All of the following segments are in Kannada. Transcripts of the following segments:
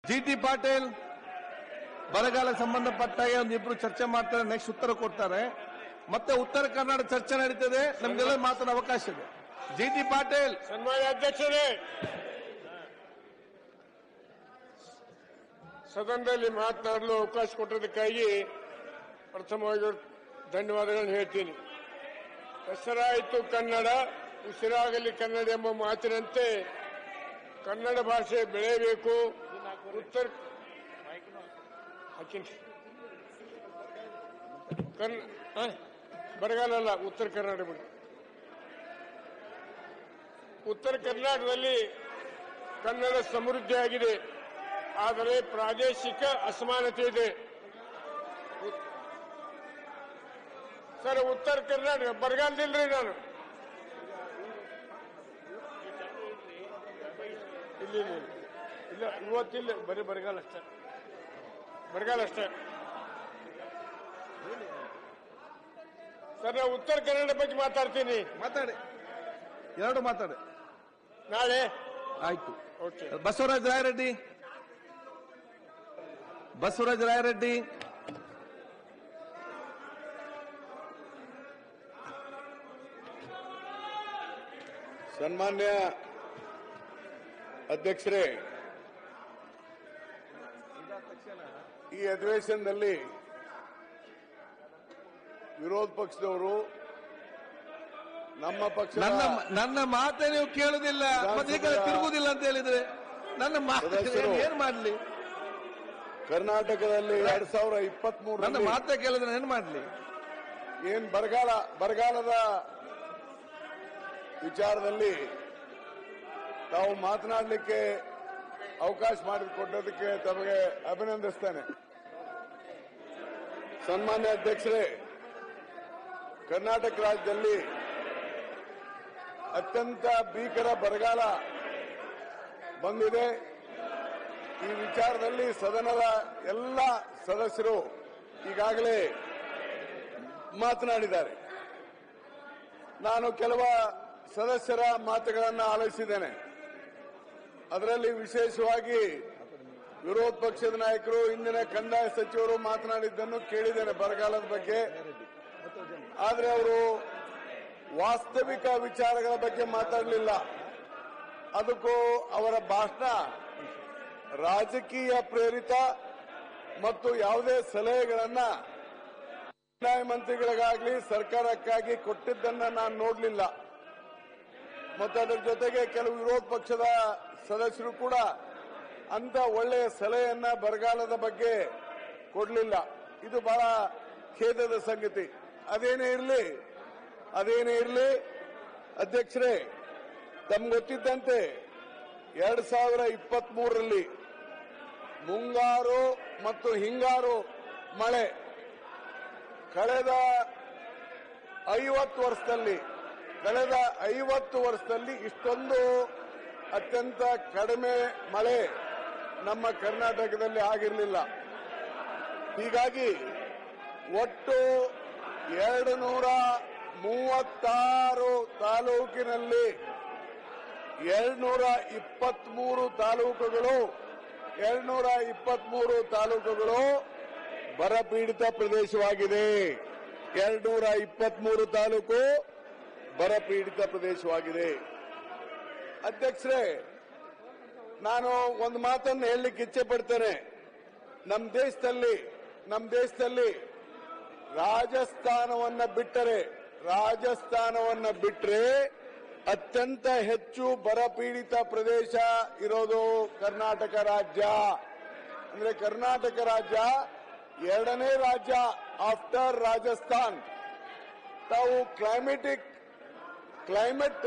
ಜಿ ಟಿ ಪಾಟೀಲ್ ಬರಗಾಲ ಸಂಬಂಧಪಟ್ಟಾಗ ಒಂದಿಬ್ರು ಚರ್ಚೆ ಮಾಡ್ತಾರೆ ನೆಕ್ಸ್ಟ್ ಉತ್ತರ ಕೊಡ್ತಾರೆ ಮತ್ತೆ ಉತ್ತರ ಕನ್ನಡ ಚರ್ಚೆ ನಡೀತದೆ ನಮ್ಗೆಲ್ಲ ಮಾತಾಡೋ ಅವಕಾಶ ಇದೆ ಜಿ ಟಿ ಪಾಟೀಲ್ ಸನ್ಮಾನ್ಯ ಅಧ್ಯಕ್ಷರೇ ಸದನದಲ್ಲಿ ಮಾತನಾಡಲು ಅವಕಾಶ ಕೊಟ್ಟದಕ್ಕಾಗಿ ಪ್ರಥಮವಾಗಿ ಧನ್ಯವಾದಗಳನ್ನು ಹೇಳ್ತೀನಿ ಹೆಸರಾಯಿತು ಕನ್ನಡ ಉಸಿರಾಗಲಿ ಕನ್ನಡ ಎಂಬ ಮಾತಿನಂತೆ ಕನ್ನಡ ಭಾಷೆ ಬೆಳೆಯಬೇಕು ಉತ್ತರ ಹಾಕಿನಿ ಕನ್ ಆ? ಬರಗಾಲ ಅಲ್ಲ ಉತ್ತರ ಕನ್ನಡ ಬಿಡಿ ಉತ್ತರ ಕರ್ನಾಟಕದಲ್ಲಿ ಕನ್ನಡ ಸಮೃದ್ಧಿಯಾಗಿದೆ ಆದರೆ ಪ್ರಾದೇಶಿಕ ಅಸಮಾನತೆ ಇದೆ ಉತ್- ಸರ್ ಉತ್ತರ ಕರ್ನಾಟಕ ಬರಗಾಲದಿಲ್ರಿ ನಾನು ಇಲ್ಲಿ ಇಲ್ಲ, ಇಲ್ಲ ಇವತ್ತಿಲ್ಲ ಬರೀ ಬರಗಾಲ ಅಷ್ಟೇ ಬರಗಾಲ ಅಷ್ಟೇ ಸರ್ ನಾವು ಉತ್ತರ ಕನ್ನಡ ಬಗ್ಗೆ ಮಾತಾಡ್ತೀನಿ ಮಾತಾಡಿ ಎರಡು ಮಾತಾಡಿ ನಾಳೆ ಆಯ್ತು ಓಕೆ ಬಸವರಾಜ ರಾಯರೆಡ್ಡಿ ಬಸವರಾಜ ರಾಯರೆಡ್ಡಿ ಸನ್ಮಾನ್ಯ ಅಧ್ಯಕ್ಷರೇ ಈ ಅಧಿವೇಶನದಲ್ಲಿ ವಿರೋಧ ಪಕ್ಷದವರು ನಮ್ಮ ಪಕ್ಷ ನನ್ನ ನನ್ನ ಮಾತೇ ನೀವು ಕೇಳುದಿಲ್ಲ ಮತ್ತೆ ಈ ಕಡೆ ತಿರುಗುದಿಲ್ಲ ಅಂತ ಹೇಳಿದ್ರೆ ನನ್ನ ಮಾತು ಸದಸ್ಯರು. ಏನ್ ಮಾಡ್ಲಿ ಕರ್ನಾಟಕದಲ್ಲಿ ಎರಡ್ ಸಾವಿರ ಇಪ್ಪತ್ತ್ ನನ್ನ ಮಾತೇ ಕೇಳಿದ್ರೆ ಏನ್ ಮಾಡ್ಲಿ ಏನ್ ಬರಗಾಲ ಬರಗಾಲದ ವಿಚಾರದಲ್ಲಿ ತಾವು ಮಾತನಾಡಲಿಕ್ಕೆ ಅವಕಾಶ ಮಾಡಿಕೊಟ್ಟದಕ್ಕೆ ತಮಗೆ ಅಭಿನಂದಿಸ್ತೇನೆ ಸನ್ಮಾನ್ಯ ಅಧ್ಯಕ್ಷರೇ ಕರ್ನಾಟಕ ರಾಜ್ಯದಲ್ಲಿ ಅತ್ಯಂತ ಭೀಕರ ಬರಗಾಲ ಬಂದಿದೆ ಈ ವಿಚಾರದಲ್ಲಿ ಸದನದ ಎಲ್ಲ ಸದಸ್ಯರು ಈಗಾಗಲೇ ಮಾತನಾಡಿದ್ದಾರೆ ನಾನು ಕೆಲವ ಸದಸ್ಯರ ಮಾತುಗಳನ್ನು ಆಲಿಸಿದ್ದೇನೆ ಅದರಲ್ಲಿ ವಿಶೇಷವಾಗಿ ವಿರೋಧ ಪಕ್ಷದ ನಾಯಕರು ಇಂದಿನ ಕಂದಾಯ ಸಚಿವರು ಮಾತನಾಡಿದ್ದನ್ನು ಕೇಳಿದ್ದೇನೆ ಬರಗಾಲದ ಬಗ್ಗೆ ಆದರೆ ಅವರು ವಾಸ್ತವಿಕ ವಿಚಾರಗಳ ಬಗ್ಗೆ ಮಾತಾಡಲಿಲ್ಲ ಅದಕ್ಕೂ ಅವರ ಭಾಷಣ ರಾಜಕೀಯ ಪ್ರೇರಿತ ಮತ್ತು ಯಾವುದೇ ಸಲಹೆಗಳನ್ನ ಕಂದಾಯ ಮಂತ್ರಿಗಳಿಗಾಗ್ಲಿ ಸರ್ಕಾರಕ್ಕಾಗಿ ಕೊಟ್ಟಿದ್ದನ್ನ ನಾನು ನೋಡಲಿಲ್ಲ ಮತ್ತು ಅದರ ಜೊತೆಗೆ ಕೆಲವು ವಿರೋಧ ಪಕ್ಷದ ಸದಸ್ಯರು ಕೂಡ ಅಂತ ಒಳ್ಳೆಯ ಸಲಹೆಯನ್ನ ಬರಗಾಲದ ಬಗ್ಗೆ ಕೊಡಲಿಲ್ಲ ಇದು ಬಹಳ ಖೇದದ ಸಂಗತಿ ಅದೇನೇ ಇರಲಿ ಅದೇನೇ ಇರಲಿ ಅಧ್ಯಕ್ಷರೇ ತಮ್ಗೆ ಗೊತ್ತಿದ್ದಂತೆ ಎರಡ್ ಸಾವಿರ ಇಪ್ಪತ್ತ್ ಮೂರರಲ್ಲಿ ಮುಂಗಾರು ಮತ್ತು ಹಿಂಗಾರು ಮಳೆ ಕಳೆದ ಐವತ್ತು ವರ್ಷದಲ್ಲಿ ಕಳೆದ ಐವತ್ತು ವರ್ಷದಲ್ಲಿ ಇಷ್ಟೊಂದು ಅತ್ಯಂತ ಕಡಿಮೆ ಮಳೆ ನಮ್ಮ ಕರ್ನಾಟಕದಲ್ಲಿ ಆಗಿರಲಿಲ್ಲ ಹೀಗಾಗಿ ಒಟ್ಟು ಎರಡು ನೂರ ಮೂವತ್ತಾರು ತಾಲೂಕಿನಲ್ಲಿ ಎರಡ್ನೂರ ಇಪ್ಪತ್ಮೂರು ತಾಲೂಕುಗಳು ಎರಡ್ನೂರ ಇಪ್ಪತ್ಮೂರು ತಾಲೂಕುಗಳು ಬರಪೀಡಿತ ಪ್ರದೇಶವಾಗಿದೆ ಎರಡ್ನೂರ ಇಪ್ಪತ್ಮೂರು ತಾಲೂಕು ಬರಪೀಡಿತ ಪ್ರದೇಶವಾಗಿದೆ ಅಧ್ಯಕ್ಷರೇ ನಾನು ಒಂದು ಮಾತನ್ನು ಹೇಳಲಿಕ್ಕೆ ಇಚ್ಛೆ ಪಡ್ತೇನೆ ನಮ್ಮ ದೇಶದಲ್ಲಿ ನಮ್ಮ ದೇಶದಲ್ಲಿ ರಾಜಸ್ಥಾನವನ್ನ ಬಿಟ್ಟರೆ ರಾಜಸ್ಥಾನವನ್ನ ಬಿಟ್ಟರೆ ಅತ್ಯಂತ ಹೆಚ್ಚು ಬರಪೀಡಿತ ಪ್ರದೇಶ ಇರೋದು ಕರ್ನಾಟಕ ರಾಜ್ಯ ಅಂದ್ರೆ ಕರ್ನಾಟಕ ರಾಜ್ಯ ಎರಡನೇ ರಾಜ್ಯ ಆಫ್ಟರ್ ರಾಜಸ್ಥಾನ್ ತಾವು ಕ್ಲೈಮೆಟಿಕ್ ಕ್ಲೈಮೇಟ್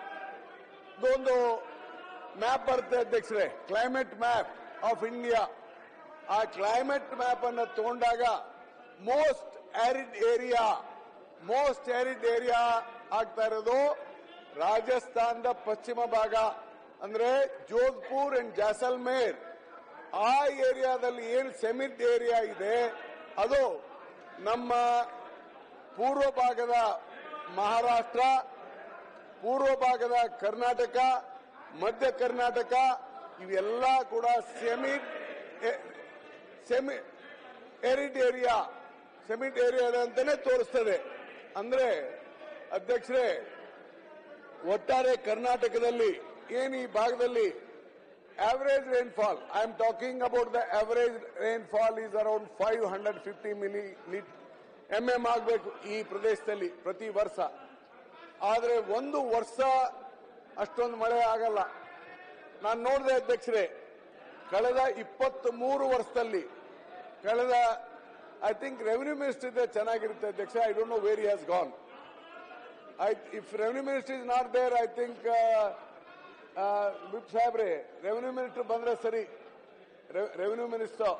ಒಂದು ಮ್ಯಾಪ್ ಬರುತ್ತೆ ಅಧ್ಯಕ್ಷರೇ ಕ್ಲೈಮೇಟ್ ಮ್ಯಾಪ್ ಆಫ್ ಇಂಡಿಯಾ ಆ ಕ್ಲೈಮೇಟ್ ಮ್ಯಾಪ್ ಅನ್ನು ತಗೊಂಡಾಗ most arid area most arid area ಆಗ್ತಾ ಇರೋದು ರಾಜಸ್ಥಾನದ ಪಶ್ಚಿಮ ಭಾಗ ಅಂದ್ರೆ ಜೋಧ್ಪುರ್ ಅಂಡ್ ಜಾಸಲ್ಮೇರ್ ಆ ಏರಿಯಾದಲ್ಲಿ ಏನು ಸೆಮಿಡ್ ಏರಿಯಾ ಇದೆ ಅದು ನಮ್ಮ ಪೂರ್ವ ಭಾಗದ ಮಹಾರಾಷ್ಟ್ರ ಪೂರ್ವ ಭಾಗದ ಕರ್ನಾಟಕ ಮಧ್ಯ ಕರ್ನಾಟಕ ಇವೆಲ್ಲ ಕೂಡ semi semi arid area semi area ಅಂತಾನೆ ತೋರಿಸ್ತದೆ ಅಂದ್ರೆ ಅಧ್ಯಕ್ಷರೇ ಒಟ್ಟಾರೆ ಕರ್ನಾಟಕದಲ್ಲಿ ಏನು ಈ ಭಾಗದಲ್ಲಿ average rainfall I am talking about the average rainfall is around five hundred fifty milli M M ಆಗಬೇಕು ಈ ಪ್ರದೇಶದಲ್ಲಿ ಪ್ರತಿ ವರ್ಷ ಆದರೆ ಒಂದು ವರ್ಷ ಅಷ್ಟೊಂದು ಮಳೆ ಆಗಲ್ಲ ನಾನು ನೋಡಿದೆ ಅಧ್ಯಕ್ಷರೇ ಕಳೆದ ಇಪ್ಪತ್ತ್ ಮೂರು ವರ್ಷದಲ್ಲಿ ಕಳೆದ ಐ ಥಿಂಕ್ ರೆವಿನ್ಯೂ ಮಿನಿಸ್ಟರ್ ಇದ್ರೆ ಚೆನ್ನಾಗಿರುತ್ತೆ ಅಧ್ಯಕ್ಷ I don't know where has gone I, if revenue minister is not there, I think, uh, uh, whip ಸಾಹೇಬ್ರೆ ರೆವೆನ್ಯೂ ಮಿನಿಸ್ಟರ್ ಬಂದ್ರೆ ಸರಿ ರೆವೆನ್ಯೂ ಮಿನಿಸ್ಟರ್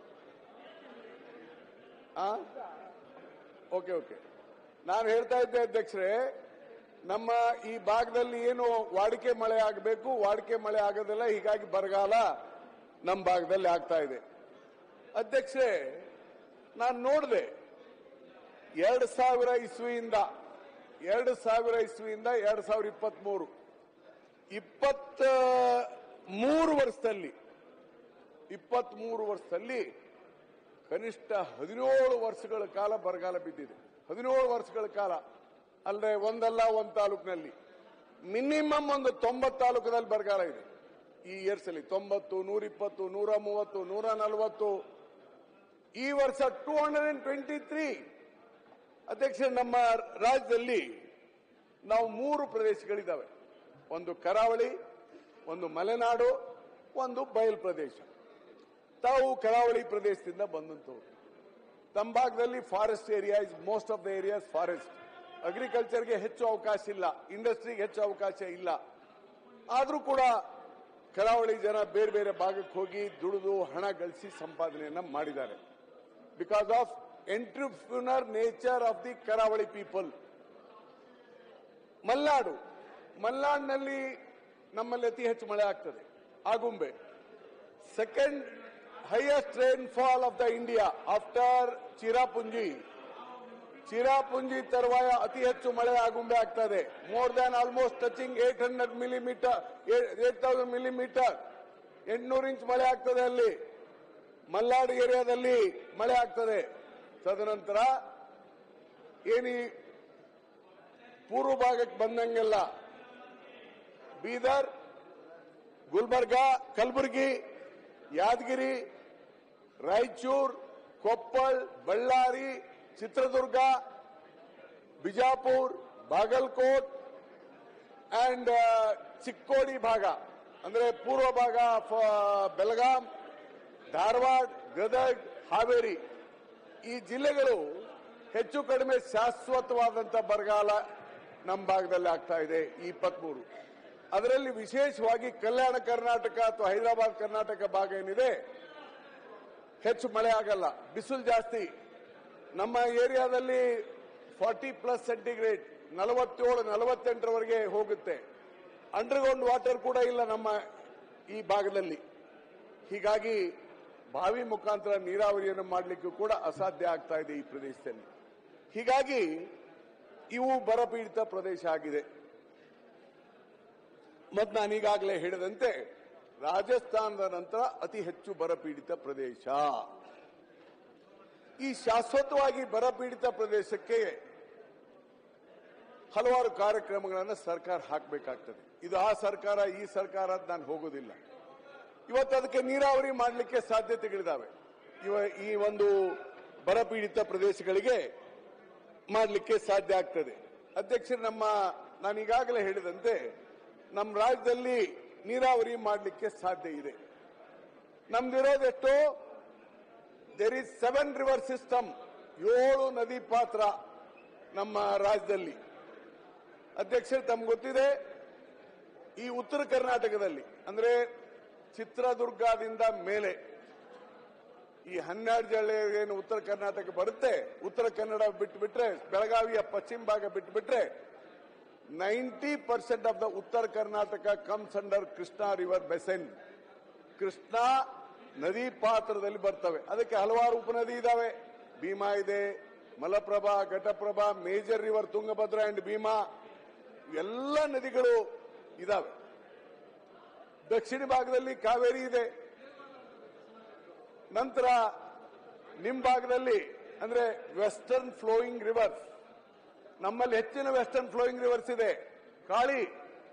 ಓಕೆ ಓಕೆ ನಾನು ಹೇಳ್ತಾ ಇದ್ದೆ ಅಧ್ಯಕ್ಷರೇ ನಮ್ಮ ಈ ಭಾಗದಲ್ಲಿ ಏನು ವಾಡಿಕೆ ಮಳೆ ಆಗಬೇಕು ವಾಡಿಕೆ ಮಳೆ ಆಗೋದಿಲ್ಲ ಹೀಗಾಗಿ ಬರಗಾಲ ನಮ್ಮ ಭಾಗದಲ್ಲಿ ಆಗ್ತಾ ಇದೆ ಅಧ್ಯಕ್ಷರೇ ನಾನು ನೋಡಿದೆ ಎರಡು ಸಾವಿರ ಇಸ್ವಿಯಿಂದ ಎರಡು ಸಾವಿರ ಇಸ್ವಿಯಿಂದ ಎರಡು ಸಾವಿರ ಇಪ್ಪತ್ತ್ ಮೂರು ಇಪ್ಪತ್ತ ಮೂರು ವರ್ಷದಲ್ಲಿ ಇಪ್ಪತ್ತ್ ಮೂರು ವರ್ಷದಲ್ಲಿ ಕನಿಷ್ಠ ಹದಿನೇಳು ವರ್ಷಗಳ ಕಾಲ ಬರಗಾಲ ಬಿದ್ದಿದೆ ಹದಿನೇಳು ವರ್ಷಗಳ ಕಾಲ ಅಲ್ಲದೆ ಒಂದಲ್ಲ ಒಂದು ತಾಲೂಕಿನಲ್ಲಿ ಮಿನಿಮಮ್ ಒಂದು ತೊಂಬತ್ತು ತಾಲೂಕದಲ್ಲಿ ಬರಗಾಲ ಇದೆ ಈ ಇಯರ್ಸ್ ಅಲ್ಲಿ ತೊಂಬತ್ತು ನೂರಿಪ್ಪತ್ತು ನೂರ ಮೂವತ್ತು ನೂರ ನಲವತ್ತು ಈ ವರ್ಷ two hundred and twenty three ಅಧ್ಯಕ್ಷ ನಮ್ಮ ರಾಜ್ಯದಲ್ಲಿ ನಾವು ಮೂರು ಪ್ರದೇಶಗಳಿದ್ದಾವೆ ಒಂದು ಕರಾವಳಿ ಒಂದು ಮಲೆನಾಡು ಒಂದು ಬಯಲು ಪ್ರದೇಶ ತಾವು ಕರಾವಳಿ ಪ್ರದೇಶದಿಂದ ಬಂದಂತವರು ತಮ್ಮ ಭಾಗದಲ್ಲಿ forest area is most of the areas forest ಅಗ್ರಿಕಲ್ಚರ್ಗೆ ಹೆಚ್ಚು ಅವಕಾಶ ಇಲ್ಲ ಇಂಡಸ್ಟ್ರಿಗೆ ಹೆಚ್ಚು ಅವಕಾಶ ಇಲ್ಲ ಆದರೂ ಕೂಡ ಕರಾವಳಿ ಜನ ಬೇರೆ ಬೇರೆ ಭಾಗಕ್ಕೆ ಹೋಗಿ ದುಡಿದು ಹಣ ಗಳಿಸಿ ಸಂಪಾದನೆಯನ್ನ ಮಾಡಿದ್ದಾರೆ because of entrepreneur nature of the Karavali people Malnad ಮಲ್ನಾಡಿನಲ್ಲಿ ನಮ್ಮಲ್ಲಿ ಅತಿ ಹೆಚ್ಚು ಮಳೆ ಆಗ್ತದೆ Agumbe second highest rainfall of the India after Cherrapunji Cherrapunji ತರುವಾಯ ಅತಿ ಹೆಚ್ಚು ಮಳೆ ಆಗುಂಬೆ ಆಗ್ತದೆ more than almost touching eight hundred millimetre eight thousand millimetre ಎಂಟುನೂರು ಇಂಚ್ ಮಳೆ ಆಗ್ತದೆ ಅಲ್ಲಿ ಮಲ್ನಾಡು ಏರಿಯಾದಲ್ಲಿ ಮಳೆ ಆಗ್ತದೆ ತದನಂತರ ಏನಿ ಪೂರ್ವ ಭಾಗಕ್ಕೆ ಬಂದಂಗೆಲ್ಲ ಬೀದರ್ ಗುಲ್ಬರ್ಗ ಕಲಬುರಗಿ ಯಾದಗಿರಿ ರಾಯಚೂರ್ ಕೊಪ್ಪಳ್ ಬಳ್ಳಾರಿ ಚಿತ್ರದುರ್ಗ ಬಿಜಾಪುರ್ ಬಾಗಲ್ಕೋಟ್ ಅಂಡ್ ಚಿಕ್ಕೋಡಿ ಭಾಗ ಅಂದ್ರೆ ಪೂರ್ವ ಭಾಗ ಆಫ್ ಬೆಳಗಾಂ ಧಾರವಾಡ ಗದಗ್ ಹಾವೇರಿ ಈ ಜಿಲ್ಲೆಗಳು ಹೆಚ್ಚು ಕಡಿಮೆ ಶಾಶ್ವತವಾದಂತ ಬರಗಾಲ ನಮ್ಮ ಭಾಗದಲ್ಲಿ ಆಗ್ತಾ ಇದೆ ಈ ಇಪ್ಪತ್ಮೂರು ಅದರಲ್ಲಿ ವಿಶೇಷವಾಗಿ ಕಲ್ಯಾಣ ಕರ್ನಾಟಕ ಅಥವಾ ಹೈದರಾಬಾದ್ ಕರ್ನಾಟಕ ಭಾಗ ಏನಿದೆ ಹೆಚ್ಚು ಮಳೆ ಆಗಲ್ಲ ಬಿಸಿಲು ಜಾಸ್ತಿ ನಮ್ಮ ಏರಿಯಾದಲ್ಲಿ ಫಾರ್ಟಿ ಪ್ಲಸ್ ಸೆಂಟಿಗ್ರೇಡ್ ನಲವತ್ತೇಳು ನಲವತ್ತೆಂಟರವರೆಗೆ ಹೋಗುತ್ತೆ ಅಂಡರ್ಗ್ರೌಂಡ್ ವಾಟರ್ ಕೂಡ ಇಲ್ಲ ನಮ್ಮ ಈ ಭಾಗದಲ್ಲಿ ಹೀಗಾಗಿ ಬಾವಿ ಮುಖಾಂತರ ನೀರಾವರಿಯನ್ನು ಮಾಡಲಿಕ್ಕೂ ಕೂಡ ಅಸಾಧ್ಯ ಆಗ್ತಾ ಇದೆ ಈ ಪ್ರದೇಶದಲ್ಲಿ ಹೀಗಾಗಿ ಇವು ಬರಪೀಡಿತ ಪ್ರದೇಶ ಆಗಿದೆ ಮತ್ತು ನಾನು ಈಗಾಗಲೇ ಹೇಳಿದಂತೆ ರಾಜಸ್ಥಾನದ ನಂತರ ಅತಿ ಹೆಚ್ಚು ಬರಪೀಡಿತ ಪ್ರದೇಶ ಈ ಶಾಶ್ವತವಾಗಿ ಬರಪೀಡಿತ ಪ್ರದೇಶಕ್ಕೆ ಹಲವಾರು ಕಾರ್ಯಕ್ರಮಗಳನ್ನು ಸರ್ಕಾರ ಹಾಕಬೇಕಾಗ್ತದೆ ಇದು ಆ ಸರ್ಕಾರ ಈ ಸರ್ಕಾರ ಅಂತ ನಾನು ಹೋಗೋದಿಲ್ಲ ಇವತ್ತು ಅದಕ್ಕೆ ನೀರಾವರಿ ಮಾಡಲಿಕ್ಕೆ ಸಾಧ್ಯತೆಗಳಿದಾವೆ ಇವ ಈ ಒಂದು ಬರಪೀಡಿತ ಪ್ರದೇಶಗಳಿಗೆ ಮಾಡಲಿಕ್ಕೆ ಸಾಧ್ಯ ಆಗ್ತದೆ ಅಧ್ಯಕ್ಷರು ನಮ್ಮ ನಾನು ಈಗಾಗಲೇ ಹೇಳಿದಂತೆ ನಮ್ಮ ರಾಜ್ಯದಲ್ಲಿ ನೀರಾವರಿ ಮಾಡಲಿಕ್ಕೆ ಸಾಧ್ಯ ಇದೆ ನಮ್ದಿರೋದೆಷ್ಟು there is seven river system ಏಳು ನದಿ ಪಾತ್ರ ನಮ್ಮ ರಾಜ್ಯದಲ್ಲಿ ಅಧ್ಯಕ್ಷರು ತಮ್ಗೆ ಗೊತ್ತಿದೆ ಈ ಉತ್ತರ ಕರ್ನಾಟಕದಲ್ಲಿ ಅಂದ್ರೆ ಚಿತ್ರದುರ್ಗದಿಂದ ಮೇಲೆ ಈ ಹನ್ನೆರಡು ಜಿಲ್ಲೆ ಏನು ಉತ್ತರ ಕರ್ನಾಟಕ ಬರುತ್ತೆ ಉತ್ತರ ಕನ್ನಡ ಬಿಟ್ಟು ಬಿಟ್ರೆ ಬೆಳಗಾವಿಯ ಪಶ್ಚಿಮ ಭಾಗ ಬಿಟ್ಟು ಬಿಟ್ರೆ ninety percent of the Uttara Karnataka comes under Krishna river basin Krishna ನದಿ ಪಾತ್ರದಲ್ಲಿ ಬರ್ತವೆ ಅದಕ್ಕೆ ಹಲವಾರು ಉಪನದಿ ಇದಾವೆ ಭೀಮಾ ಇದೆ Malaprabha Ghataprabha major river Tungabhadra and Bhima ಎಲ್ಲ ನದಿಗಳು ಇದಾವೆ ದಕ್ಷಿಣ ಭಾಗದಲ್ಲಿ ಕಾವೇರಿ ಇದೆ ನಂತರ ನಿಮ್ ಭಾಗದಲ್ಲಿ ಅಂದ್ರೆ ವೆಸ್ಟರ್ನ್ ಫ್ಲೋಯಿಂಗ್ ರಿವರ್ಸ್ ನಮ್ಮಲ್ಲಿ ಹೆಚ್ಚಿನ ವೆಸ್ಟರ್ನ್ ಫ್ಲೋಯಿಂಗ್ ರಿವರ್ಸ್ ಇದೆ ಕಾಳಿ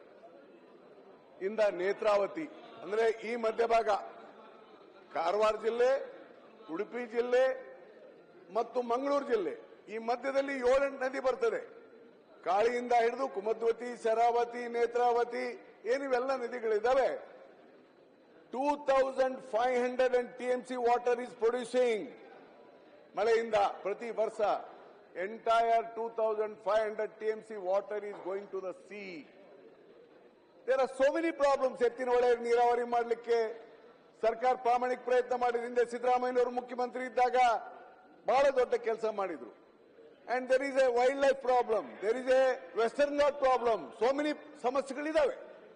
ಇಂದ ನೇತ್ರಾವತಿ ಅಂದ್ರೆ ಈ ಮಧ್ಯಭಾಗ ಕಾರವಾರ ಜಿಲ್ಲೆ ಉಡುಪಿ ಜಿಲ್ಲೆ ಮತ್ತು ಮಂಗಳೂರು ಜಿಲ್ಲೆ ಈ ಮಧ್ಯದಲ್ಲಿ ಏಳೆಂಟು ನದಿ ಬರ್ತದೆ ಕಾಳಿಯಿಂದ ಹಿಡಿದು ಕುಮದ್ವತಿ ಶರಾವತಿ ನೇತ್ರಾವತಿ ಏನಿವೆಲ್ಲ ನದಿಗಳಿದ್ದಾವೆ two thousand five hundred and T M C water is producing ಮಳೆಯಿಂದ ಪ್ರತಿ ವರ್ಷ entire two thousand five hundred T M C water is going to the sea there are so many problems Yettinahole ನೀರಾವರಿ ಮಾಡಲಿಕ್ಕೆ ಸರ್ಕಾರ ಪ್ರಾಮಾಣಿಕ ಪ್ರಯತ್ನ ಮಾಡಿದ್ರಿಂದ ಸಿದ್ದರಾಮಯ್ಯನವರು ಮುಖ್ಯಮಂತ್ರಿ ಇದ್ದಾಗ ಬಹಳ ದೊಡ್ಡ ಕೆಲಸ ಮಾಡಿದ್ರು and there is a wild life problem there is a western ghat problem so many ಸಮಸ್ಯೆಗಳಿದಾವೆ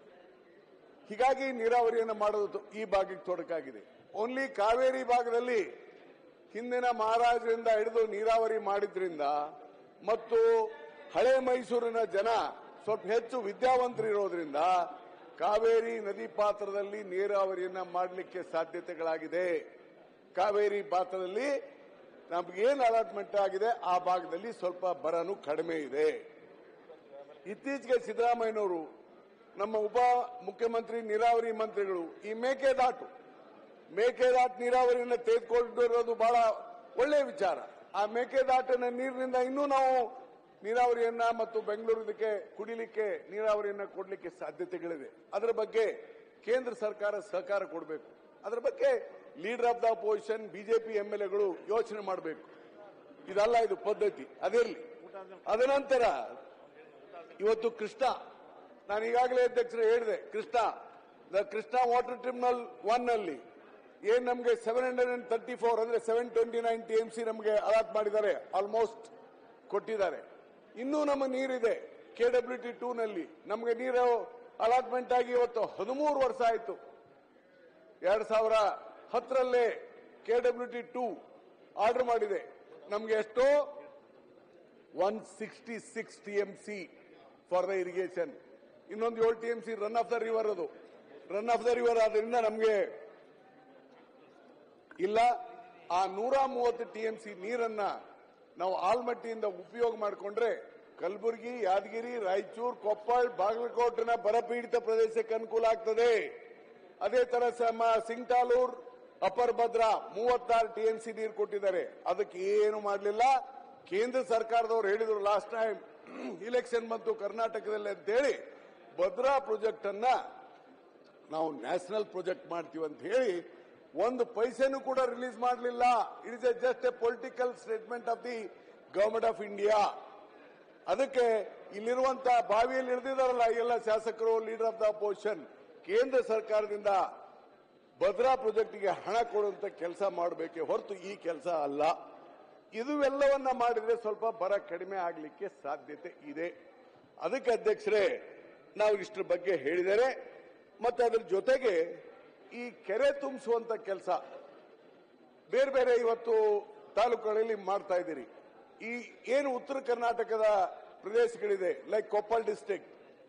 ಹೀಗಾಗಿ ನೀರಾವರಿಯನ್ನು ಮಾಡೋದು ಈ ಭಾಗಕ್ಕೆ ತೊಡಕಾಗಿದೆ ಓನ್ಲಿ ಕಾವೇರಿ ಭಾಗದಲ್ಲಿ ಹಿಂದಿನ ಮಹಾರಾಜರಿಂದ ಹಿಡಿದು ನೀರಾವರಿ ಮಾಡಿದ್ರಿಂದ ಮತ್ತು ಹಳೆ ಮೈಸೂರಿನ ಜನ ಸ್ವಲ್ಪ ಹೆಚ್ಚು ವಿದ್ಯಾವಂತರಿರೋದ್ರಿಂದ ಕಾವೇರಿ ನದಿ ಪಾತ್ರದಲ್ಲಿ ನೀರಾವರಿಯನ್ನ ಮಾಡಲಿಕ್ಕೆ ಸಾಧ್ಯತೆಗಳಾಗಿದೆ ಕಾವೇರಿ ಪಾತ್ರದಲ್ಲಿ ನಮಗೇನು ಅಲಾಟ್ಮೆಂಟ್ ಆಗಿದೆ ಆ ಭಾಗದಲ್ಲಿ ಸ್ವಲ್ಪ ಬರನು ಕಡಿಮೆ ಇದೆ ಇತ್ತೀಚೆಗೆ ಸಿದ್ದರಾಮಯ್ಯನವರು ನಮ್ಮ ಉಪ ಮುಖ್ಯಮಂತ್ರಿ ನೀರಾವರಿ ಮಂತ್ರಿಗಳು ಈ ಮೇಕೆದಾಟು ಮೇಕೆದಾಟು ನೀರಾವರಿಯನ್ನು ತೆಗೆದುಕೊಂಡಿರೋದು ಬಹಳ ಒಳ್ಳೆಯ ವಿಚಾರ ಆ ಮೇಕೆದಾಟಿನ ನೀರಿನಿಂದ ಇನ್ನೂ ನಾವು ನೀರಾವರಿಯನ್ನ ಮತ್ತು ಬೆಂಗಳೂರು ಇದಕ್ಕೆ ಕುಡಿಲಿಕ್ಕೆ ನೀರಾವರಿಯನ್ನ ಕೊಡಲಿಕ್ಕೆ ಸಾಧ್ಯತೆಗಳಿದೆ ಅದರ ಬಗ್ಗೆ ಕೇಂದ್ರ ಸರ್ಕಾರ ಸಹಕಾರ ಕೊಡಬೇಕು ಅದರ ಬಗ್ಗೆ leader of the opposition BJP M L ಎಗಳು ಯೋಚನೆ ಮಾಡಬೇಕು ಇದಲ್ಲ ಇದು ಪದ್ಧತಿ ಅದಿರಲಿ ಅದನಂತರ ಇವತ್ತು ಕೃಷ್ಣ ನಾನು ಈಗಾಗಲೇ ಅಧ್ಯಕ್ಷರು ಹೇಳಿದೆ Krishna the Krishna water tribunal one ಅಲ್ಲಿ ಏನ್ ನಮಗೆ seven hundred and thirty four ಅಂದ್ರೆ seven twenty nine T M C ನಮಗೆ ಅಲಾಟ್ ಮಾಡಿದ್ದಾರೆ ಆಲ್ಮೋಸ್ಟ್ ಕೊಟ್ಟಿದ್ದಾರೆ ಇನ್ನೂ ನಮ್ಮ ನೀರಿದೆ ಕೆ ಡಬ್ಲ್ಯೂ ಟಿ ಟೂ ನಲ್ಲಿ ನಮಗೆ ನೀರು ಅಲಾಟ್ಮೆಂಟ್ ಆಗಿ ಇವತ್ತು ಹದಿಮೂರು ವರ್ಷ ಆಯಿತು ಎರಡ್ ಸಾವಿರ ಹತ್ತರಲ್ಲೇ K W T two order ಮಾಡಿದೆ ನಮಗೆ ಎಷ್ಟೋ one sixty six T M C for the irrigation ಇನ್ನೊಂದು ಏಳು T M C run off the river ಅದು ರನ್ ಆಫ್ ದ ರಿವರ್ ಆದ್ರಿಂದ ನಮಗೆ ಇಲ್ಲ ಆ ನೂರ ಮೂವತ್ತು ಟಿ ಎಂ ಸಿ ನೀರನ್ನ ನಾವು ಆಲ್ಮಟ್ಟಿಯಿಂದ ಉಪಯೋಗ ಮಾಡಿಕೊಂಡ್ರೆ ಕಲಬುರಗಿ ಯಾದಗಿರಿ ರಾಯಚೂರು ಕೊಪ್ಪಳ ಬಾಗಲಕೋಟಿನ ಬರಪೀಡಿತ ಪ್ರದೇಶಕ್ಕೆ ಅನುಕೂಲ ಆಗ್ತದೆ ಅದೇ ತರ ಸಮ ಸಿಂಗ್ಟಾಲೂರ್ ಅಪರ್ ಭದ್ರಾ ಮೂವತ್ತಾರು ಟಿ ಎಂ ಸಿ ನೀರು ಕೊಟ್ಟಿದ್ದಾರೆ ಅದಕ್ಕೆ ಏನು ಮಾಡಲಿಲ್ಲ ಕೇಂದ್ರ ಸರ್ಕಾರದವರು ಹೇಳಿದ್ರು ಲಾಸ್ಟ್ ಟೈಮ್ ಇಲೆಕ್ಷನ್ ಬಂತು ಕರ್ನಾಟಕದಲ್ಲಿ ಅಂತ ಹೇಳಿ ಭದ್ರಾ ಪ್ರಾಜೆಕ್ಟ್ ಅನ್ನ ನಾವು ನ್ಯಾಷನಲ್ ಪ್ರಾಜೆಕ್ಟ್ ಮಾಡ್ತೀವಿ ಅಂತ ಹೇಳಿ ಒಂದು ಪೈಸೆನೂ ಕೂಡ ರಿಲೀಸ್ ಮಾಡಲಿಲ್ಲ it is a just a political statement of the government of India ಅದಕ್ಕೆ ಇಲ್ಲಿರುವಂತ ಬಾವಿಯಲ್ಲಿ ಇಳಿದಿದಾರಲ್ಲ ಎಲ್ಲ ಶಾಸಕರು ಲೀಡರ್ ಆಫ್ ದ ಅಪೋಸಿಷನ್ ಕೇಂದ್ರ ಸರ್ಕಾರದಿಂದ ಭದ್ರಾ ಪ್ರಾಜೆಕ್ಟ್ಗೆ ಹಣ ಕೊಡುವಂತ ಕೆಲಸ ಮಾಡಬೇಕೆ ಹೊರತು ಈ ಕೆಲಸ ಅಲ್ಲ ಇದುವೆಲ್ಲವನ್ನ ಮಾಡಿದ್ರೆ ಸ್ವಲ್ಪ ಬರ ಕಡಿಮೆ ಆಗಲಿಕ್ಕೆ ಸಾಧ್ಯತೆ ಇದೆ ಅದಕ್ಕೆ ಅಧ್ಯಕ್ಷರೇ ನಾವು ಇಷ್ಟರ ಬಗ್ಗೆ ಹೇಳಿದರೆ ಮತ್ತೆ ಅದ್ರ ಜೊತೆಗೆ ಈ ಕೆರೆ ತುಂಬಿಸುವಂತ ಕೆಲಸ ಬೇರೆ ಬೇರೆ ಇವತ್ತು ತಾಲೂಕುಗಳಲ್ಲಿ ಮಾಡ್ತಾ ಇದ್ದೀರಿ ಈ ಏನು ಉತ್ತರ ಕರ್ನಾಟಕದ ಪ್ರದೇಶಗಳಿದೆ ಲೈಕ್ ಕೊಪ್ಪಳ ಡಿಸ್ಟ್ರಿಕ್ಟ್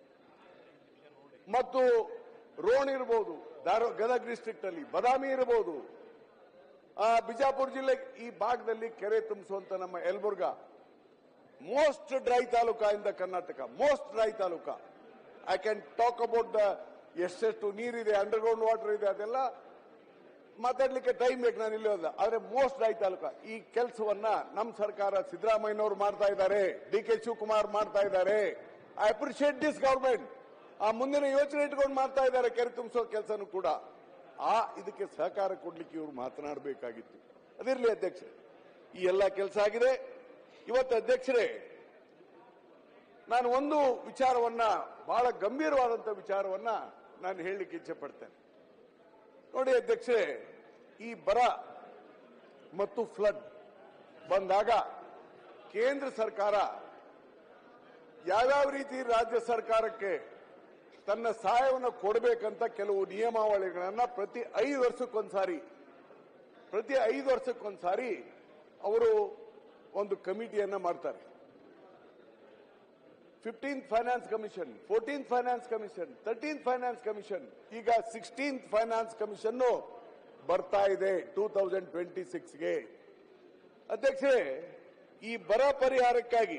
ಮತ್ತು ರೋಣ ಇರಬಹುದು ಧಾರ ಗದಗ ಡಿಸ್ಟ್ರಿಕ್ಟ್ ಅಲ್ಲಿ ಬದಾಮಿ ಇರಬಹುದು ಆ ಬಿಜಾಪುರ ಜಿಲ್ಲೆ ಈ ಭಾಗದಲ್ಲಿ ಕೆರೆ ತುಂಬಿಸುವಂತ ನಮ್ಮ Yelburga most dry taluka in the Karnataka most dry taluka I can talk about the ಎಷ್ಟೆಷ್ಟು ನೀರಿದೆ ಅಂಡರ್ಗ್ರೌಂಡ್ ವಾಟರ್ ಇದೆ ಅದೆಲ್ಲ ಮಾತಾಡ್ಲಿಕ್ಕೆ ಟೈಮ್ ಬೇಕು ನಾನು ಇಲ್ಲೋದ ಆದ್ರೆ ಮೋಸ್ಟ್ ಡ್ರೈ ತಾಲೂಕಾ ಈ ಕೆಲಸವನ್ನ ನಮ್ಮ ಸರ್ಕಾರ ಸಿದ್ದರಾಮಯ್ಯನವರು ಮಾಡ್ತಾ ಇದ್ದಾರೆ ಡಿ ಕೆ ಶಿವಕುಮಾರ್ ಮಾಡ್ತಾ ಇದ್ದಾರೆ ಐ ಅಪ್ರಿಷಿಯೇಟ್ ದಿಸ್ ಗವರ್ಮೆಂಟ್ ಆ ಮುಂದಿನ ಯೋಚನೆ ಇಟ್ಕೊಂಡು ಮಾಡ್ತಾ ಇದ್ದಾರೆ ಕೆರೆ ತುಂಬಿಸೋ ಕೆಲಸನೂ ಕೂಡ ಆ ಇದಕ್ಕೆ ಸಹಕಾರ ಕೊಡ್ಲಿಕ್ಕೆ ಇವರು ಮಾತನಾಡಬೇಕಾಗಿತ್ತು ಅದಿರಲಿ ಅಧ್ಯಕ್ಷ ಈ ಎಲ್ಲ ಕೆಲಸ ಆಗಿದೆ ಇವತ್ತು ಅಧ್ಯಕ್ಷರೇ ನಾನು ಒಂದು ವಿಚಾರವನ್ನ ಬಹಳ ಗಂಭೀರವಾದಂತ ವಿಚಾರವನ್ನ ನಾನು ಹೇಳಲಿಕ್ಕೆ ಇಚ್ಛೆ ಪಡ್ತೇನೆ ನೋಡಿ ಅಧ್ಯಕ್ಷರೇ ಈ ಬರ ಮತ್ತು ಫ್ಲಡ್ ಬಂದಾಗ ಕೇಂದ್ರ ಸರ್ಕಾರ ಯಾವ್ಯಾವ ರೀತಿ ರಾಜ್ಯ ಸರ್ಕಾರಕ್ಕೆ ತನ್ನ ಸಹಾಯವನ್ನು ಕೊಡಬೇಕಂತ ಕೆಲವು ನಿಯಮಾವಳಿಗಳನ್ನ ಪ್ರತಿ ಐದು ವರ್ಷಕ್ಕೊಂದ್ಸಾರಿ ಪ್ರತಿ ಐದು ವರ್ಷಕ್ಕೊಂದ್ಸಾರಿ ಅವರು ಒಂದು ಕಮಿಟಿಯನ್ನ ಮಾಡ್ತಾರೆ fifteenth finance commission fourteenth finance commission thirteenth finance commission ಈಗ ಸಿಕ್ಸ್ಟೀನ್ತ್ ಫೈನಾನ್ಸ್ ಕಮಿಷನ್ ಬರ್ತಾ ಇದೆ ಟೂ ತೌಸಂಡ್ ಟ್ವೆಂಟಿ ಸಿಕ್ಸ್ಗೆ ಅಧ್ಯಕ್ಷರೇ ಈ ಬರ ಪರಿಹಾರಕ್ಕಾಗಿ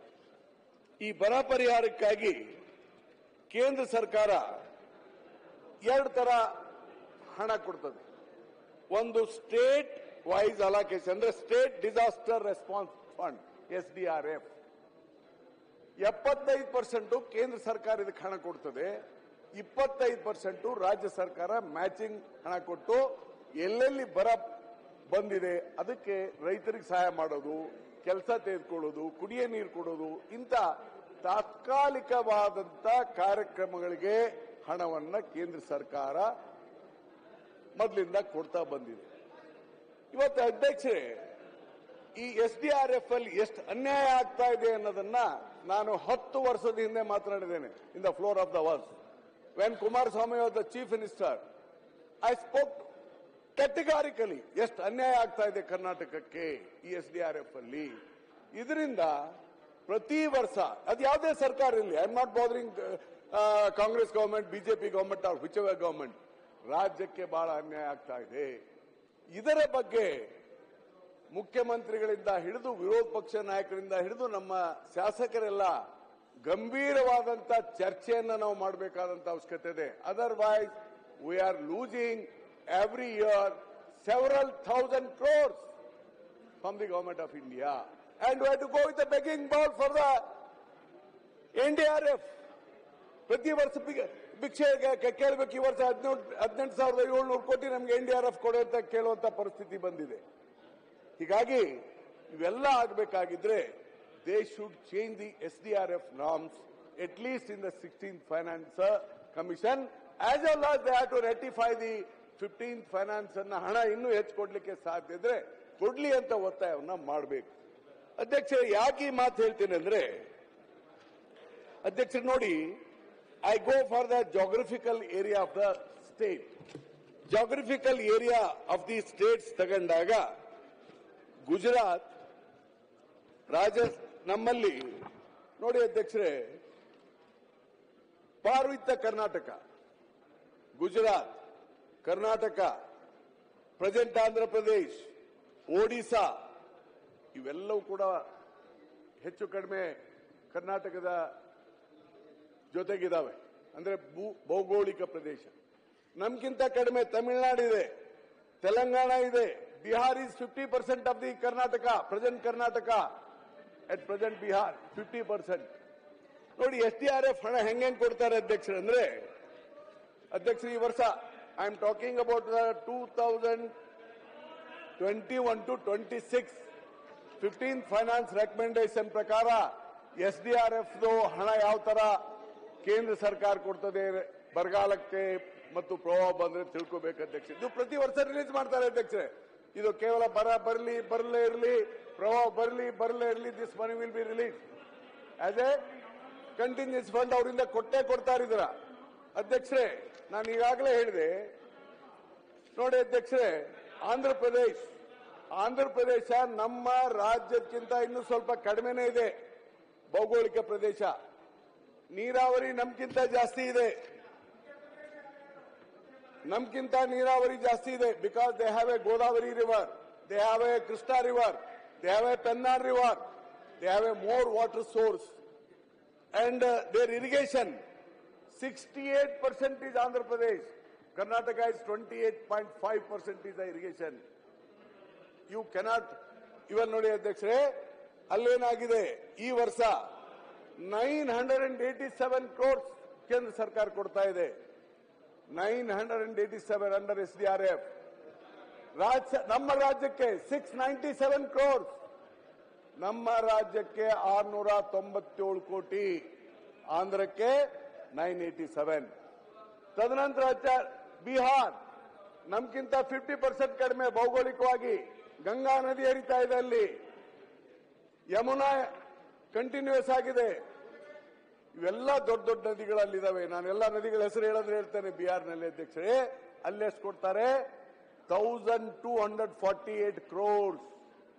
ಈ ಬರ ಪರಿಹಾರಕ್ಕಾಗಿ ಕೇಂದ್ರ ಸರ್ಕಾರ ಎರಡು ತರ ಹಣ ಕೊಡ್ತದೆ ಒಂದು ಸ್ಟೇಟ್ ವೈಸ್ ಅಲಾಕೇಶನ್ ಅಂದ್ರೆ state disaster response fund S D R F ಎಪ್ಪತ್ತೈದು ಪರ್ಸೆಂಟ್ ಕೇಂದ್ರ ಸರ್ಕಾರ ಇದಕ್ಕೆ ಹಣ ಕೊಡ್ತದೆ ಇಪ್ಪತ್ತೈದು ಪರ್ಸೆಂಟ್ ರಾಜ್ಯ ಸರ್ಕಾರ ಮ್ಯಾಚಿಂಗ್ ಹಣ ಕೊಟ್ಟು ಎಲ್ಲೆಲ್ಲಿ ಬರ ಬಂದಿದೆ ಅದಕ್ಕೆ ರೈತರಿಗೆ ಸಹಾಯ ಮಾಡೋದು ಕೆಲಸ ತೆಗೆದುಕೊಳ್ಳೋದು ಕುಡಿಯ ನೀರು ಕೊಡೋದು ಇಂಥ ತಾತ್ಕಾಲಿಕವಾದಂತ ಕಾರ್ಯಕ್ರಮಗಳಿಗೆ ಹಣವನ್ನ ಕೇಂದ್ರ ಸರ್ಕಾರ ಮೊದಲಿಂದ ಕೊಡ್ತಾ ಬಂದಿದೆ ಇವತ್ತು ಅಧ್ಯಕ್ಷರೇ ಈ ಎಸ್ ಡಿ ಆರ್ ಎಫ್ ಅಲ್ಲಿ ಎಷ್ಟು ಅನ್ಯಾಯ ಆಗ್ತಾ ಇದೆ ಅನ್ನೋದನ್ನ ನಾನು ಹತ್ತು ವರ್ಷದ ಹಿಂದೆ ಮಾತನಾಡಿದ್ದೇನೆ in the floor of the verse when Kumaraswamy was the chief minister I spoke categorically ಎಷ್ಟು ಅನ್ಯಾಯ ಆಗ್ತಾ ಇದೆ ಕರ್ನಾಟಕಕ್ಕೆ ಈ ಎಸ್ ಡಿ ಆರ್ ಎಫ್ ಅಲ್ಲಿ ಇದರಿಂದ ಪ್ರತಿ ವರ್ಷ ಅದು ಯಾವುದೇ ಸರ್ಕಾರ ಇರಲಿ I am not bothering Congress government BJP government or which government ರಾಜ್ಯಕ್ಕೆ ಬಹಳ ಅನ್ಯಾಯ ಆಗ್ತಾ ಇದೆ ಇದರ ಬಗ್ಗೆ ಮುಖ್ಯಮಂತ್ರಿಗಳಿಂದ ಹಿಡಿದು ವಿರೋಧ ಪಕ್ಷ ನಾಯಕರಿಂದ ಹಿಡಿದು ನಮ್ಮ ಶಾಸಕರೆಲ್ಲ ಗಂಭೀರವಾದಂತ ಚರ್ಚೆಯನ್ನ ನಾವು ಮಾಡಬೇಕಾದಂತ ಅವಶ್ಯಕತೆ ಇದೆ otherwise we are losing every year several thousand crores from the government of India and we to go with begging bowl for the N D R F ಪ್ರತಿ ವರ್ಷ ಬಿ- ಭಿಕ್ಷೆ ಕೆ- ಕೇಳಬೇಕು ಈ ವರ್ಷ ಹದಿನೇಳು ಹದಿನೆಂಟು ಸಾವಿರದ ಏಳ್ನೂರು ಕೋಟಿ ನಮ್ಗೆ ಎನ್ ಡಿ ಆರ್ ಎಫ್ ಕೊಡು ಅಂತ ಕೇಳುವಂತ ಪರಿಸ್ಥಿತಿ ಬಂದಿದೆ ಹೀಗಾಗಿ ಇವೆಲ್ಲ ಆಗಬೇಕಾಗಿದ್ರೆ they should change the S D R F norms at least in the sixteen finance commission as well as they have to ratify the fifteen finance ಅನ್ನ ಹಣ ಇನ್ನೂ ಹೆಚ್ಚು ಕೊಡ್ಲಿಕ್ಕೆ ಸಾಧ್ಯ ಇದ್ರೆ ಕೊಡ್ಲಿ ಅಂತ ಒತ್ತಾಯವನ್ನ ಮಾಡಬೇಕು ಅಧ್ಯಕ್ಷ ಯಾಕೆ ಈ ಮಾತು ಹೇಳ್ತೇನೆ ಅಂದ್ರೆ ಅಧ್ಯಕ್ಷರು ನೋಡಿ I go for the geographical area of the state geographical area of the states ತಗೊಂಡಾಗ ಗುಜರಾತ್ ರಾಜ ನಮ್ಮಲ್ಲಿ ನೋಡಿ ಅಧ್ಯಕ್ಷರೇ ಪಾರ್ವಿತ ಕರ್ನಾಟಕ ಗುಜರಾತ್ ಕರ್ನಾಟಕ ಪ್ರೆಸೆಂಟ್ ಆಂಧ್ರ ಪ್ರದೇಶ್ ಒಡಿಶಾ ಇವೆಲ್ಲವೂ ಕೂಡ ಹೆಚ್ಚು ಕಡಿಮೆ ಕರ್ನಾಟಕದ ಜೊತೆಗಿದಾವೆ ಅಂದ್ರೆ ಭೂ- ಭೌಗೋಳಿಕ ಪ್ರದೇಶ ನಮ್ಗಿಂತ ಕಡಿಮೆ ತಮಿಳುನಾಡು ಇದೆ ತೆಲಂಗಾಣ ಇದೆ Bihar is fifty percent of the Karnataka present Karnataka at present Bihar fifty percent ನೋಡಿ ಎಸ್ ಡಿ ಆರ್ ಎಫ್ ಹಣ ಹೆಂಗೆ ಕೊಡ್ತಾರೆ ಅಧ್ಯಕ್ಷರು ಅಂದ್ರೆ ಅಧ್ಯಕ್ಷರು ಈ ವರ್ಷ I am talking about two thousand twenty one to twenty six fifteen finance recommendation ಪ್ರಕಾರ ಎಸ್ ಡಿ ಆರ್ ಎಫ್ ಹಣ ಯಾವ ತರ ಕೇಂದ್ರ ಸರ್ಕಾರ ಕೊಡ್ತದೆ ಬರಗಾಲಕ್ಕೆ ಮತ್ತು ಪ್ರವಾಹ ಬಂದ್ರೆ ತಿಳ್ಕೋಬೇಕು ಅಧ್ಯಕ್ಷ ಇದು ಪ್ರತಿ ವರ್ಷ ರಿಲೀಸ್ ಮಾಡ್ತಾರೆ ಅಧ್ಯಕ್ಷರೇ ಇದು ಕೇವಲ ಬರ ಬರಲಿ ಬರಲೇ ಇರಲಿ ಪ್ರವಾಹ ಬರಲಿ ಬರಲೇ ಇರಲಿ this money will be release as a continuous fund ಅವರಿಂದ ಕೊಟ್ಟೇ ಕೊಡ್ತಾ ಇದ್ರ ಅಧ್ಯಕ್ಷರೇ ನಾನು ಈಗಾಗಲೇ ಹೇಳಿದೆ ನೋಡಿ ಅಧ್ಯಕ್ಷರೇ ಆಂಧ್ರ ಪ್ರದೇಶ್ ಆಂಧ್ರ ಪ್ರದೇಶ ನಮ್ಮ ರಾಜ್ಯಕ್ಕಿಂತ ಇನ್ನೂ ಸ್ವಲ್ಪ ಕಡಿಮೆನೇ ಇದೆ ಭೌಗೋಳಿಕ ಪ್ರದೇಶ ನೀರಾವರಿ ನಮ್ಗಿಂತ ಜಾಸ್ತಿ ಇದೆ ನಮ್ಗಿಂತ ನೀರಾವರಿ ಜಾಸ್ತಿ ಇದೆ because they have a Godavari river they have a Krishna river they have a Pennar river they have a more water source and uh, their irrigation 68% is andhra pradesh karnataka is 28.5% is the irrigation you cannot even ನೋಡಿ ಅಧ್ಯಕ್ಷರೇ ಅಲ್ಲೇನಾಗಿದೆ ಈ ವರ್ಷ nine hundred and eighty seven crores ಕೇಂದ್ರ ಸರ್ಕಾರ ಕೊಡ್ತಾ ಇದೆ nine hundred and eighty seven under S D R F ರಾಜ್ಯ ನಮ್ಮ ರಾಜ್ಯಕ್ಕೆ ಸಿಕ್ಸ್ ನೈಂಟಿ ಸೆವೆನ್ ಕ್ರೋರ್ಸ್ ನಮ್ಮ ರಾಜ್ಯಕ್ಕೆ ಆರ್ನೂರ ತೊಂಬತ್ತೇಳು ಕೋಟಿ ಆಂಧ್ರಕ್ಕೆ ನೈನ್ ಏಟಿ ಸೆವೆನ್ ತದನಂತರ ಅಚ್ಚ- ಬಿಹಾರ್ ನಮ್ಗಿಂತ ಫಿಫ್ಟಿ ಪರ್ಸೆಂಟ್ ಕಡಿಮೆ ಭೌಗೋಳಿಕವಾಗಿ ಗಂಗಾ ನದಿ ಹರಿತಾ ಇದೆ ಅಲ್ಲಿ ಯಮುನಾ ಕಂಟಿನ್ಯೂಸ್ ಆಗಿದೆ ಇವೆಲ್ಲ ದೊಡ್ಡ ದೊಡ್ಡ ನದಿಗಳಲ್ಲಿದ್ದಾವೆ ನಾನು ಎಲ್ಲ ನದಿಗಳ ಹೆಸರು ಹೇಳಿದ್ರೆ ಹೇಳ್ತೇನೆ ಬಿಹಾರ್ನಲ್ಲಿ ಅಧ್ಯಕ್ಷರೇ ಅಲ್ಲೆಷ್ಟು ಕೊಡ್ತಾರೆ thousand two hundred forty eight crores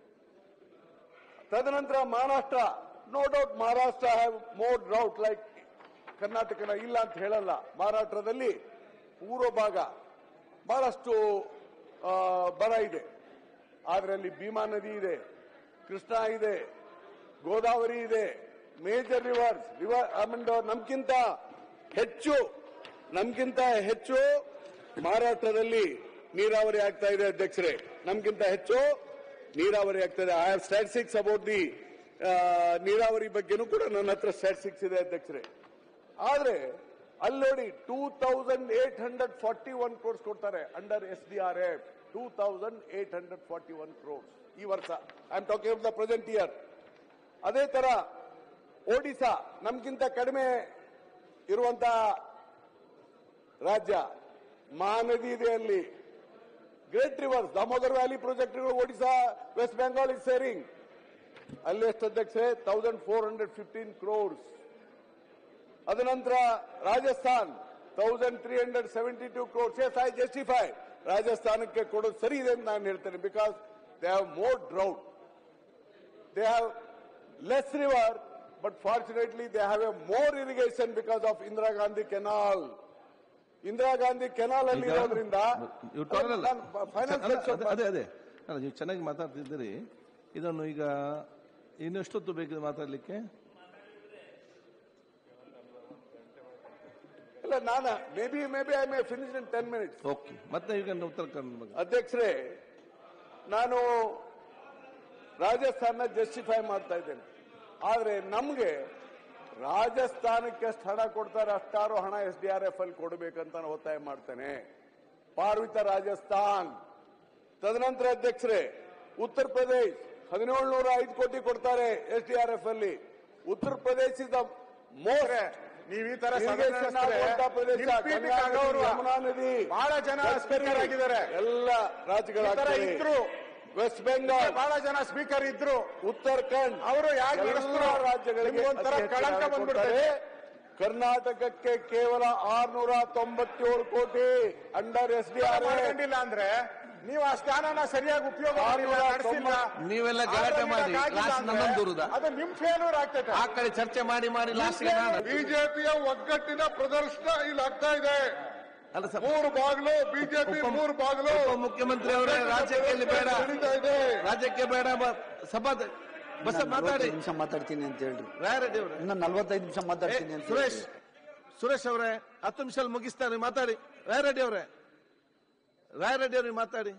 ತದನಂತರ Maharashtra no doubt Maharashtra have more drought like ಕರ್ನಾಟಕನ ಇಲ್ಲ ಅಂತ ಹೇಳಲ್ಲ ಮಹಾರಾಷ್ಟ್ರದಲ್ಲಿ ಪೂರ್ವ ಭಾಗ ಬಹಳಷ್ಟು ಆ, ಬರ ಇದೆ ಆದ್ರೆ ಅಲ್ಲಿ ಭೀಮಾ ನದಿ ಇದೆ ಕೃಷ್ಣ ಇದೆ ಗೋದಾವರಿ ಇದೆ ಮೇಜರ್ ರಿವರ್ಸ್ ರಿವರ್ ಆಮೇಲೆ ನಮ್ಗಿಂತ ಹೆಚ್ಚು ನಮ್ಗಿಂತ ಹೆಚ್ಚು ಮಹಾರಾಷ್ಟ್ರದಲ್ಲಿ ನೀರಾವರಿ ಆಗ್ತಾ ಇದೆ ಅಧ್ಯಕ್ಷರೇ ನಮ್ಗಿಂತ ಹೆಚ್ಚು ನೀರಾವರಿ ಆಗ್ತಾ ಇದೆ I have statistics about the ನೀರಾವರಿ ಬಗ್ಗೆನೂ ಕೂಡ ನನ್ನ ಹತ್ರ ಸ್ಟ್ಯಾಟಿಸ್ಟಿಕ್ಸ್ ಇದೆ ಅಧ್ಯಕ್ಷರೇ ಆದ್ರೆ ಅಲ್ಲಿ ನೋಡಿ two thousand eight hundred forty one crores ಕೊಡ್ತಾರೆ under S D R F two thousand eight hundred forty one crores ಈ ವರ್ಷ I am talking of the present year ಅದೇ ತರ ಒಡಿಶಾ ನಮ್ಗಿಂತ ಕಡಿಮೆ ಇರುವಂತ ರಾಜ್ಯ ಮಹಾನದಿ ಇದೆ ಅಲ್ಲಿ great rivers Damodar valley project Odisha west Bengal is sharing ಅಲ್ಲಿ ಎಷ್ಟು ಅಧ್ಯಕ್ಷೆ thousand four hundred fifteen crores ಅದ ನಂತರ Rajasthan thousand three hundred seventy two crores yes I justify ರಾಜಸ್ಥಾನಕ್ಕೆ ಕೊಡೋದು ಸರಿ ಇದೆ ಅಂತ ನಾನು ಹೇಳ್ತೇನೆ because they have more drought they have less river but fortunately they have a more irrigation because of Indira Gandhi canal Indira Gandhi canal ಅಲ್ಲಿ ಈಗ ಇರೋದ್ರಿಂದ ನೀವು total ಅಲ್ಲ. ಫೈನಾನ್ಸ್ ಅಲ್ಲ, ಅದೇ- ಅದೇ ಅದೇ ಅಲ್ಲ ನೀವು ಚೆನ್ನಾಗಿ ಮಾತಾಡ್ತಿದ್ದೀರಿ ಇದನ್ನು ಈಗ ಇನ್ನೆಷ್ಟೊತ್ತು ಬೇಕು ಮಾತಾಡ್ಲಿಕ್ಕೆ ಇಲ್ಲ ನಾನು may be may be I may finish in ten minutes okay ಮತ್ತೆ ಈಗ ಉತ್ತರ ಕನ್ನಡ ಬಗ್ಗೆ ಅಧ್ಯಕ್ಷರೇ ನಾನು ರಾಜಸ್ಥಾನ ಜಸ್ಟಿಫೈ ಮಾಡ್ತಾ ಇದ್ದೇನೆ ಆದ್ರೆ ನಮ್ಗೆ ರಾಜಸ್ಥಾನಕ್ಕೆ ಎಷ್ಟು ಹಣ ಕೊಡ್ತಾರೆ ಅಷ್ಟಾರು ಹಣ ಎಸ್ ಡಿ ಆರ್ ಎಫ್ ಅಲ್ಲಿ ಕೊಡಬೇಕಂತ ನಾನು ಒತ್ತಾಯ ಮಾಡ್ತೇನೆ ಪಾರ್ವಿತ ರಾಜಸ್ಥಾನ್ ತದನಂತರ ಅಧ್ಯಕ್ಷರೇ ಉತ್ತರ ಪ್ರದೇಶ್ ಹದಿನೇಳು ನೂರ ಐದು ಕೋಟಿ ಕೊಡ್ತಾರೆ ಎಸ್ ಡಿ ಆರ್ ಎಫ್ ಅಲ್ಲಿ ಉತ್ತರ ಪ್ರದೇಶ ಇಸ್ ದ ಮೋಸ್ಟ್ ನೀವ್ ಈ ತರ irrigation ಸದನ ಆಗುವಂತ ಪ್ರದೇಶ ನಿಮ್ ಪೀಠಕ್ಕೆ ಗಂಗಾ ನದಿ, ಆಗೋರು ಯಮುನಾ ನದಿ ಬಹಳ ಜನ ಸ್ಪೀಕರ್ ಆಗಿದ್ದಾರೆ ಎಲ್ಲ ರಾಜ್ಯಗಳ ಈ ತರ ಇದ್ರು. ವೆಸ್ಟ್ ಬೆಂಗಾಲ್ ಬಹಳ ಜನ ಸ್ಪೀಕರ್ ಇದ್ರು ಉತ್ತರಾಖಂಡ್ ಅವರು ಯಾಕೆ ಎಲ್ಲ ನಡೆಸಿದ್ರು? ರಾಜ್ಯಗಳಿಗೆ ನಿಮ್ಗೊಂಥರ ಅತಿ ಹೆಚ್ಚು ಕಳಂಕ ಹಣ ಬಂದ್ಬಿಡ್ತದೆ. ಕೊಡ್ತಾರೆ. ಕರ್ನಾಟಕಕ್ಕೆ ಕೇವಲ ಆರ್ನೂರ ತೊಂಬತ್ತೇಳು ಕೋಟಿ ಅಂಡರ್ ಎಸ್ ಡಿ ಆರ್ ಮಾಡ್ಕೊಂಡಿಲ್ಲ ಅಂದ್ರೆ ನೀವು ಆ ಸ್ಥಾನನ ಸರಿಯಾಗಿ ಉಪಯೋಗ ಮಾಡಿಲ್ಲ ಆರ್ನೂರ ನಡೆಸಿಲ್ಲ ನೀವೆಲ್ಲ ಗಲಾಟೆ ಆದ್ರೆ ಮಾಡಿ ನಿಮ್ಗಾಗಿಲ್ಲ ಲಾಸ್ಟ್ ಅಂದ್ರೆ ನನ್ನನ್ನು ದೂರುದ ಅದು ನಿಮ್ ಫೇಲ್ಯೂರ್ ಆಗ್ತೈತೆ ಆ ಕಡೆ ಚರ್ಚೆ ಮಾಡಿ ಮಾಡಿ ಲಾಸ್ಟ್ ನಾನು ಬಿಜೆಪಿಯ ಒಗ್ಗಟ್ಟಿನ ಪ್ರದರ್ಶನ ಇಲ್ಲಿ ಆಗ್ತಾ ಇದೆ ಅಲ್ಲ ಸರ್ ಮೂರು ಬಾಗಿಲು ಬಿಜೆಪಿ ಉಪ- ಮೂರು ಬಾಗಿಲು ಉಪಮುಖ್ಯಮಂತ್ರಿ ಅವರೇ ರಾಜ್ಯಕ್ಕೆ ಇಲ್ಲಿ ಬೇಡ ನಡೀತಾ ಇದೆ ರಾಜ್ಯಕ್ಕೆ ಬೇಡ ಬ- ಸಭಾ ಬಸ್ ಮಾತಾಡಿ ನಿಮಿಷ ಮಾತಾಡ್ತೀನಿ ಅಂತ ಹೇಳ್ರಿ ರಾಯರೆಡ್ಡಿ ಅವರೇ ಇನ್ನ ನಲ್ವತ್ತೈದು ನಿಮಿಷ ಏ, ಮಾತಾಡ್ತೀನಿ ಅಂತ ಸುರೇಶ್ ಸುರೇಶ್ ಅವರೇ ಹತ್ತು ನಿಮಿಷ ಮುಗಿಸ್ತಾರೆ ಮಾತಾಡಿ ರಾಯರೆಡ್ಡಿ ಅವರೇ ರಾಯರೆಡ್ಡಿ ಅವ್ರಿಗೆ ಮಾತಾಡಿ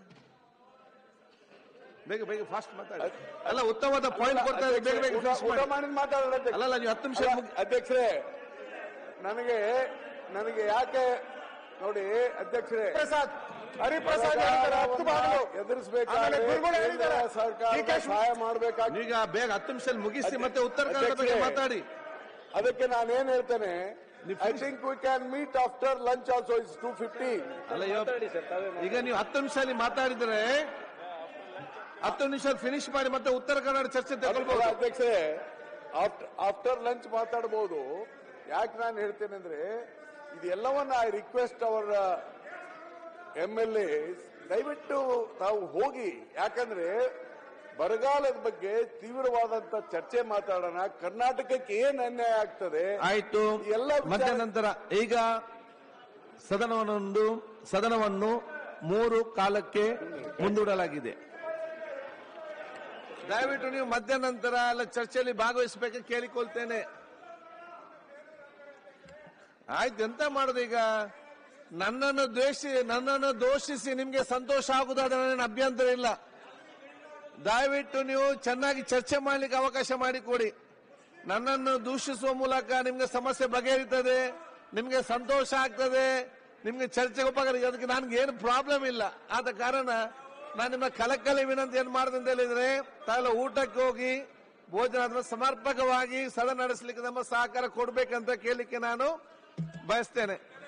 ಬೇಗ ಬೇಗ ಫಾಸ್ಟ್ ಮಾತಾಡಿ ಅಲ್ಲ ಉತ್ತಮವಾದ ಪಾಯಿಂಟ್ ಕೊಡ್ತಾ ಇದ್ದಾರೆ ಬೇಗ ಬೇಗ finish ಊಟ ಮಾಡಿ. ಮಾಡಿ ಮಾತಾಡೋಣ ಅಧ್ಯಕ್ಷ. ಅಲ್ಲಲ್ಲ ನೀವು ಹತ್ತು ನಿಮಿಷ ಅಲ್ಲ, ಮುಗಿ- ಅಧ್ಯಕ್ಷರೇ ನನಗೆ ನನಗೆ ಯಾಕೆ ನೋಡಿ ಅಧ್ಯಕ್ಷರೇ ಪ್ರಸಾದ್ ಹರಿಪ್ರಸಾದ್ ಹೇಳಿದ್ದಾರೆ ಹತ್ತು ಬಾಗಿಲು ಎದುರಿಸಬೇಕಾದ್ರೆ ಆಮೇಲೆ ಗುರುಗಳು ಹೇಳಿದ್ದಾರೆ. ಸರ್ಕಾರ ಡಿ ಕೆ ಶಿವ- ಸಹಾಯ ಮಾಡಬೇಕಾಗಿ ಈಗ ಬೇಗ ಹತ್ತು ನಿಮಿಷ ಮುಗಿಸಿ ಮತ್ತೆ ಉತ್ತರ ಕನ್ನಡ ಬಗ್ಗೆ ಅಧ್ಯಕ್ಷರೇ, ಮಾತಾಡಿ ಅದಕ್ಕೆ ನಾನೇನ್ ಹೇಳ್ತೇನೆ ನೀವು I think we can meet after lunch also is two fifty ಅಲ್ಲ ಇವ- ಈಗ ನೀವು ಹತ್ತು ನಿಮಿಷ ಅಲ್ಲಿ ಮಾತಾಡಿದ್ರೆ ಹತ್ತು ನಿಮಿಷ ಫಿನಿಶ್ ಮಾಡಿ ಮತ್ತೆ ಉತ್ತರ ಕನ್ನಡ ಚರ್ಚೆ ತಗೊಳ್ಬಹುದು ಅಧ್ಯಕ್ಷರೇ ಆಫ್ಟರ್ ಲಂಚ್ ಮಾತಾಡಬಹುದು ಯಾಕೆ ನಾನು ಹೇಳ್ತೇನೆ ಅಂದ್ರೆ ಇದೆಲ್ಲವನ್ನ I request our M L A ದಯವಿಟ್ಟು ತಾವು ಹೋಗಿ ಯಾಕಂದ್ರೆ ಬರಗಾಲದ ಬಗ್ಗೆ ತೀವ್ರವಾದಂತ ಚರ್ಚೆ ಮಾತಾಡೋಣ ಕರ್ನಾಟಕಕ್ಕೆ ಏನ್ ಅನ್ಯಾಯ ಆಗ್ತದೆ ಆಯ್ತು ಎಲ್ಲ ವಿಚಾರ- ಮಧ್ಯ ನಂತರ ಈಗ ಸದನವನ್ನು ಸದನವನ್ನು ಮೂರು ಕಾಲಕ್ಕೆ ಮುಂದೂಡಲಾಗಿದೆ ದಯವಿಟ್ಟು ನೀವು ಮಧ್ಯ ನಂತರ ಎಲ್ಲ ಚರ್ಚೆಯಲ್ಲಿ ಭಾಗವಹಿಸಬೇಕು ಕೇಳಿಕೊಳ್ತೇನೆ ಆಯ್ತು ಎಂತ ಮಾಡುದು ಈಗ ನನ್ನನ್ನು ದ್ವೇಷಿ ನನ್ನನ್ನು ದೋಷಿಸಿ ನಿಮ್ಗೆ ಸಂತೋಷ ಆಗುದಾದ್ರೆ ನನ್ನ ಅಭ್ಯಂತರ ಇಲ್ಲ ದಯವಿಟ್ಟು ನೀವು ಚೆನ್ನಾಗಿ ಚರ್ಚೆ ಮಾಡ್ಲಿಕ್ಕೆ ಅವಕಾಶ ಮಾಡಿಕೊಡಿ ನನ್ನನ್ನು ದೂಷಿಸುವ ಮೂಲಕ ನಿಮ್ಗೆ ಸಮಸ್ಯೆ ಬಗೆಹರಿತದೆ ನಿಮ್ಗೆ ಸಂತೋಷ ಆಗ್ತದೆ ನಿಮ್ಗೆ ಚರ್ಚೆಗೆ ಉಪಕಾರ ಅದಕ್ಕೆ ನನ್ಗೆ ಏನು ಪ್ರಾಬ್ಲಮ್ ಇಲ್ಲ ಆದ ಕಾರಣ ನಾನು ನಿಮ್ಮ ಕಲಕಲಿ ವಿನಂತಿ ಏನ್ ಮಾಡಿದೆ ಅಂತ ಹೇಳಿದ್ರೆ ತಾವೆಲ್ಲ ಊಟಕ್ಕೆ ಹೋಗಿ ಭೋಜನ ಆದ್ಮೇಲೆ ಸಮರ್ಪಕವಾಗಿ ಸದನ ನಡೆಸಲಿಕ್ಕೆ ನಮ್ಮ ಸಹಕಾರ ಕೊಡ್ಬೇಕಂತ ಕೇಳಲಿಕ್ಕೆ ನಾನು ಬಯಸ್ತೇನೆ